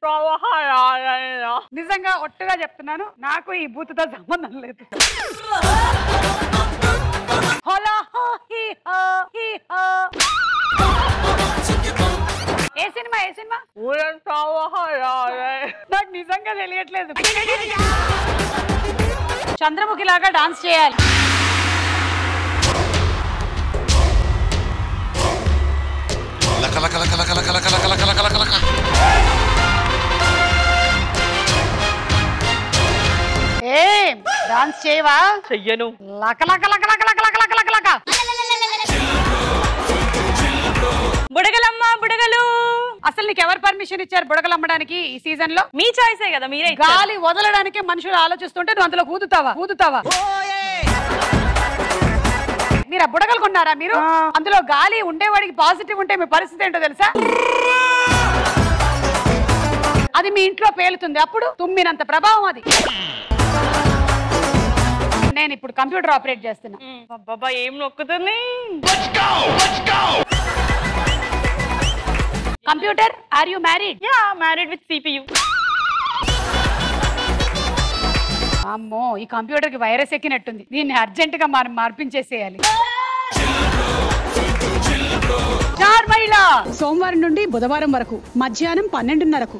నిజంగా ఒట్టుగా చెప్తున్నాను నాకు ఈ బూతుతో సంబంధం లేదు హోలా హో హీ హో హీ హో. ఏ సినిమా ఏ సినిమా నాకు నిజంగా తెలియట్లేదు చంద్రముఖి లాగా డాన్స్ చేయాలి లక లక లక లక లక లక లక లక లక లక లక ఏం డాన్స్ చేయవా చెయ్యను లక లక లక లక లక లక లక లక లక బుడగలమ్మ బుడగలు అసలు నీకు ఎవరు పర్మిషన్ ఇచ్చారు బుడగలు అమ్మడానికి ఈ సీజన్ లో మీ చాయిసే కదా మీరే ఇచ్చారు. గాలి వదలడానికి మనుషులు ఆలోచిస్తుంటే నువ్వు అందులో కూతుతావా కూతుతావా మీరు ఆ బుడగలు కొన్నారా మీరు అందులో గాలి ఉండేవాడికి పాజిటివ్ ఉంటే మీ పరిస్థితి ఏంటో తెలుసా అది మీ ఇంట్లో పేలుతుంది అప్పుడు తుమ్మినంత ప్రభావం అది నేను ఇప్పుడు కంప్యూటర్ ఆపరేట్ చేస్తున్నా అబ్బబ్బా ఏం నొక్కుతుంది computer are you married yeah married with CPU అమ్మో ఈ కంప్యూటర్ కి వైరస్ ఎక్కినట్టుంది దీన్ని అర్జెంట్ గా మనం మార్పించేసేయాలి చార్ మహిళ సోమవారం నుండి బుధవారం వరకు మధ్యాహ్నం పన్నెండున్నరకు